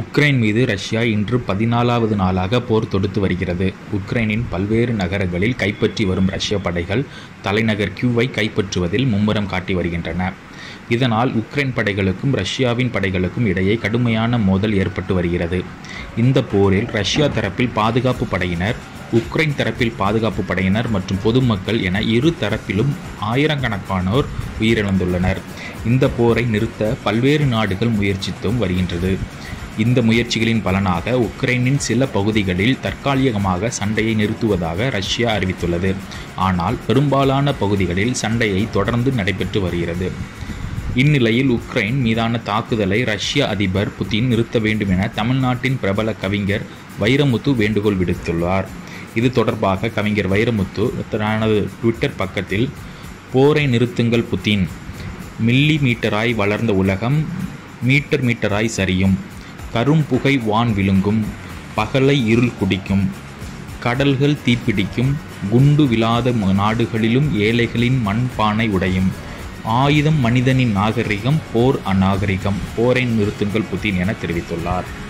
Ukraine மீது Russia இன்று பதினாலாவது நாளாக போர் தொடுத்து வருகிறது உக்ரைனின் பல்வேறு நகரங்களில் கைப்பற்றி வரும் ரஷ்ய படைகள் தலைநகர் கியூவை கைப்பற்றுவதில் மும்முரம் காட்டி வருகின்றன இதனால் உக்ரைன் படைகளுக்கும் ரஷ்யாவின் படைகளுக்கும் இடையே கடுமையான மோதல் ஏற்பட்டு வருகிறது இந்த போரில் ரஷ்யா தரப்பில் பாதுகாப்பு படையினர் உக்ரைன் தரப்பில் பாதுகாப்பு படையினர் மற்றும் பொதுமக்கள் என இரு தரப்பிலும் ஆயிரக்கணக்கானோர் உயிரிழந்துள்ளனர் இந்த போரை நிறுத்த பல்வேறு நாடுகள் முயற்சித்தும் வருகின்றது இந்த முயற்சிகளின் பலனாக உக்ரைனின் சில பகுதிகளில் தற்காலிகமாக சண்டையை நிறுத்துவதாக ரஷ்யா அறிவித்துள்ளது ஆனால் பெரும்பாலான பகுதிகளில் சண்டையை தொடர்ந்து நடைபெற்று வருகிறது இந்நிலையில் உக்ரைன் மீதான தாக்குதலை ரஷ்ய அதிபர் புதின் நிறுத்த வேண்டும் என தமிழ்நாட்டின் பிரபல கவிஞர் வைரமுத்து வேண்டுகோள் விடுத்துள்ளார் இது தொடர்பாக கவிஞர் வைரமுத்து தனது ட்விட்டர் பக்கத்தில் போரை நிறுத்துங்கள் புதின் மில்லி மீட்டராய் வளர்ந்த உலகம் மீட்டர் மீட்டராய் சரியும் கரும்புகை வான் விழுங்கும் பகலை இருள் குடிக்கும் கடல்கள் தீப்பிடிக்கும் குண்டு விழாத நாடுகளிலும் ஏழைகளின் மண்பானை உடையும் ஆயுதம் மனிதனின் நாகரிகம் போர் அநாகரிகம் போரை நிறுத்துங்கள் புதின் என தெரிவித்துள்ளார்